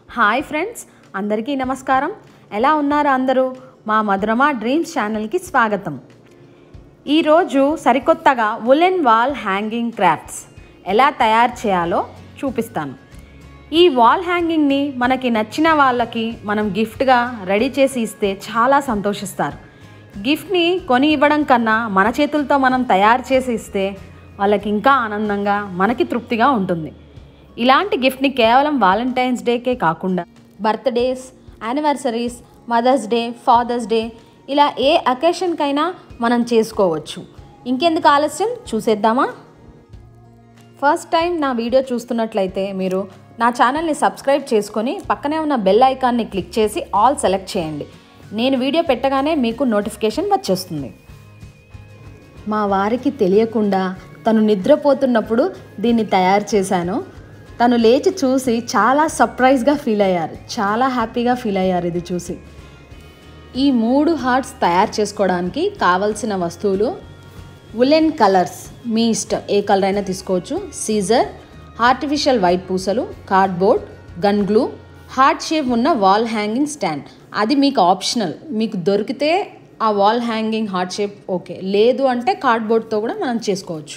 hi friends అందరికీ నమస్కారం ఎలా ఉన్నారు అందరూ మా మధురమ డ్రీమ్స్ ఛానల్కి స్వాగతం ఈరోజు సరికొత్తగా ఉలెన్ వాల్ హ్యాంగింగ్ క్రాఫ్ట్స్ ఎలా తయారు చేయాలో చూపిస్తాను ఈ వాల్ హ్యాంగింగ్ని మనకి నచ్చిన వాళ్ళకి మనం గిఫ్ట్గా రెడీ చేసి ఇస్తే చాలా సంతోషిస్తారు గిఫ్ట్ని కొని ఇవ్వడం కన్నా మన చేతులతో మనం తయారు చేసి ఇస్తే వాళ్ళకి ఇంకా ఆనందంగా మనకి తృప్తిగా ఉంటుంది ఇలాంటి గిఫ్ట్ని కేవలం వాలంటైన్స్ డేకే కాకుండా birthdays anniversaries Mother's Day Father's Day ఇలా ఏ అకేషన్కైనా మనం చేసుకోవచ్చు ఇంకెందుకు ఆలస్యం చూసేద్దామా ఫస్ట్ టైం నా వీడియో చూస్తున్నట్లయితే మీరు నా ఛానల్ని సబ్స్క్రైబ్ చేసుకొని పక్కనే ఉన్న బెల్ ఐకాన్ని క్లిక్ చేసి ఆల్ సెలెక్ట్ చేయండి నేను వీడియో పెట్టగానే మీకు నోటిఫికేషన్ వచ్చేస్తుంది మా వారికి తెలియకుండా తను నిద్రపోతున్నప్పుడు దీన్ని తయారు చేశాను తను లేచి చూసి చాలా సర్ప్రైజ్గా ఫీల్ అయ్యారు చాలా హ్యాపీగా ఫీల్ అయ్యారు ఇది చూసి ఈ మూడు హార్ట్స్ తయారు చేసుకోవడానికి కావలసిన వస్తువులు ఉలెన్ కలర్స్ మీ ఇష్టం ఏ కలర్ అయినా తీసుకోవచ్చు సీజర్ ఆర్టిఫిషియల్ వైట్ పూసలు cardboard gun glue heart shape ఉన్న వాల్ హ్యాంగింగ్ స్టాండ్ అది మీకు ఆప్షనల్ మీకు దొరికితే ఆ wall hanging heart shape okay లేదు అంటే కార్డ్బోర్డ్తో కూడా మనం చేసుకోవచ్చు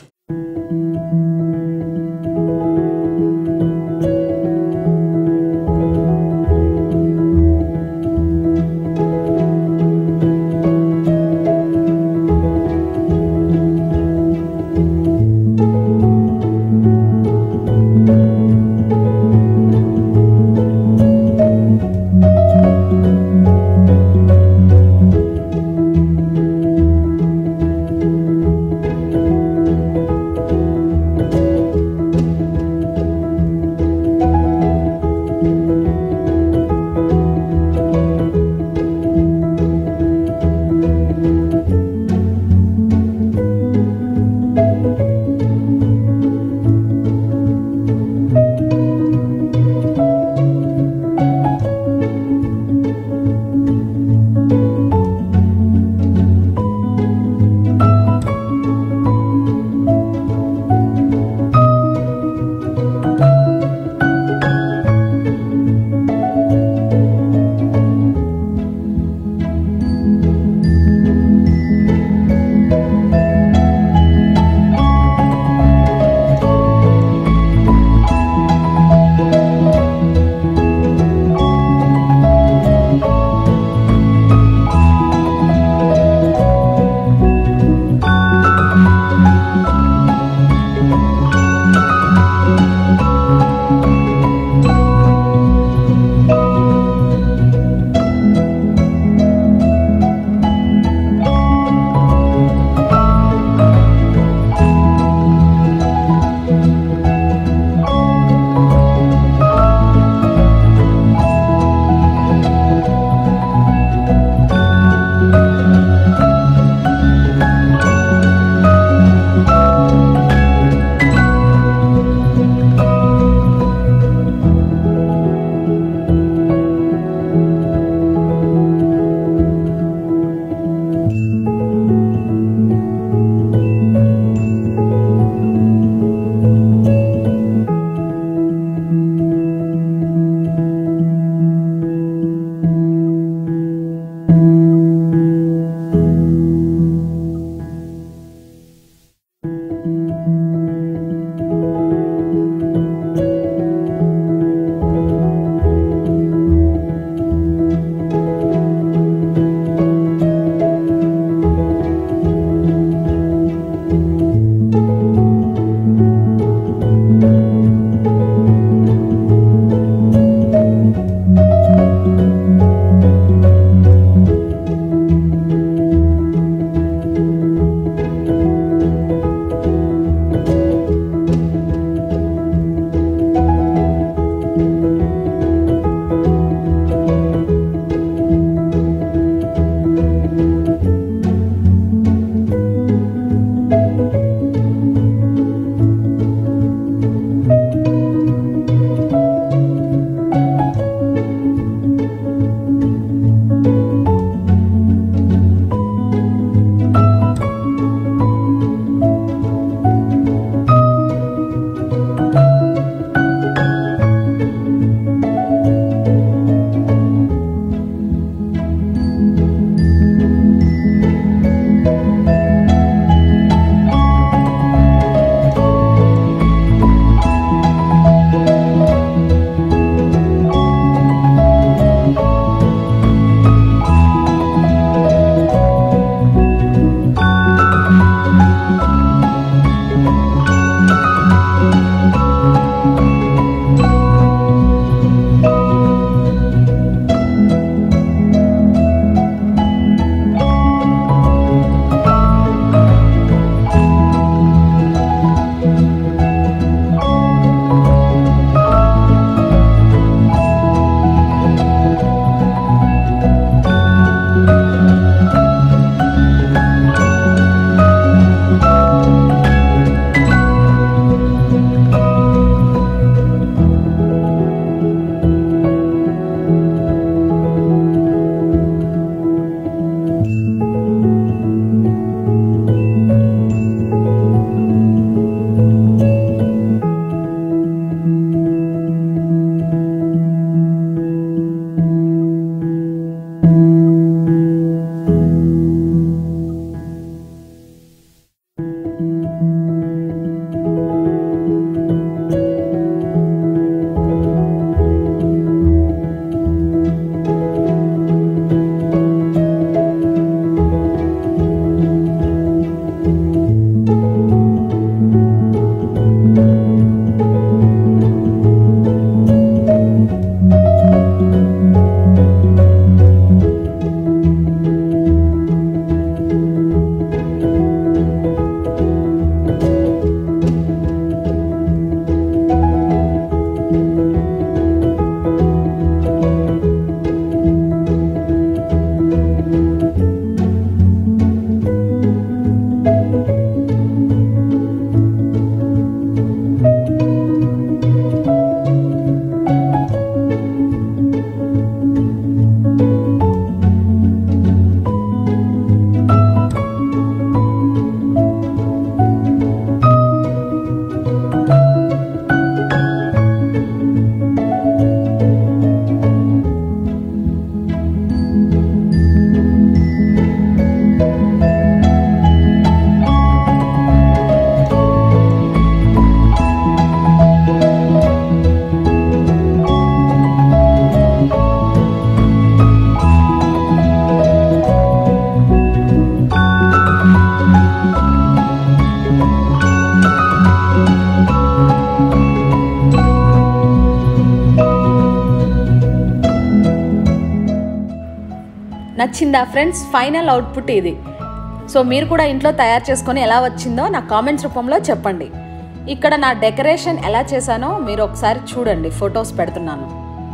నచ్చిందా ఫ్రెండ్స్ ఫైనల్ అవుట్పుట్ ఇది సో మీరు కూడా ఇంట్లో తయారు చేసుకొని ఎలా వచ్చిందో నా కామెంట్స్ రూపంలో చెప్పండి ఇక్కడ నా డెకరేషన్ ఎలా చేశానో మీరు ఒకసారి చూడండి ఫొటోస్ పెడుతున్నాను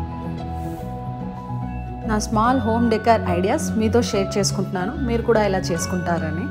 నా స్మాల్ హోమ్ డెకర్ ఐడియాస్ మీతో షేర్ చేసుకుంటున్నాను మీరు కూడా ఎలా చేసుకుంటారని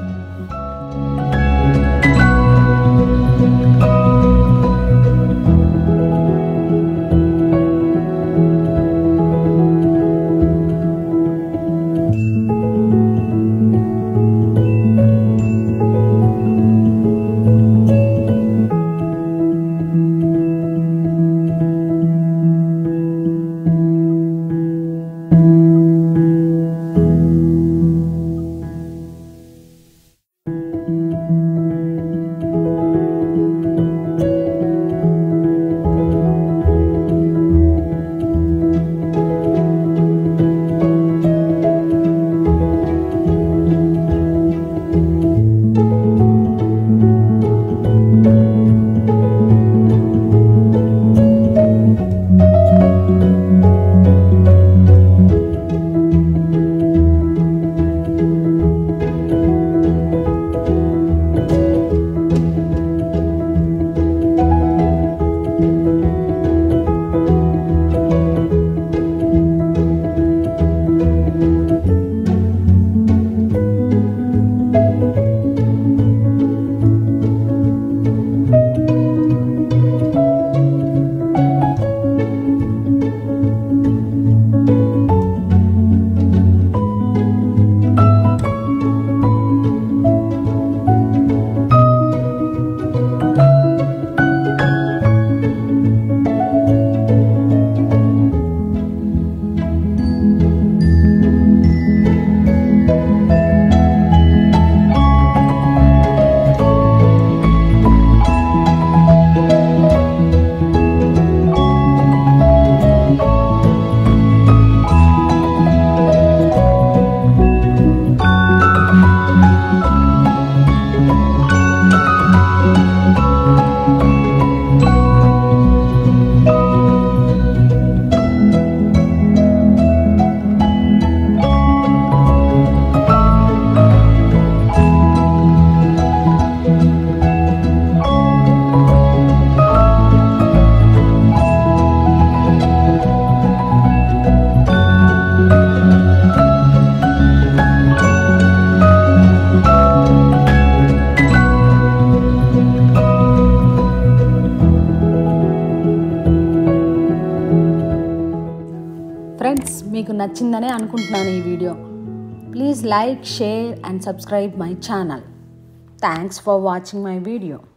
ఫ్రెండ్స్ మీకు నచ్చిందనే అనుకుంటున్నాను ఈ video please like share and subscribe my channel thanks for watching my video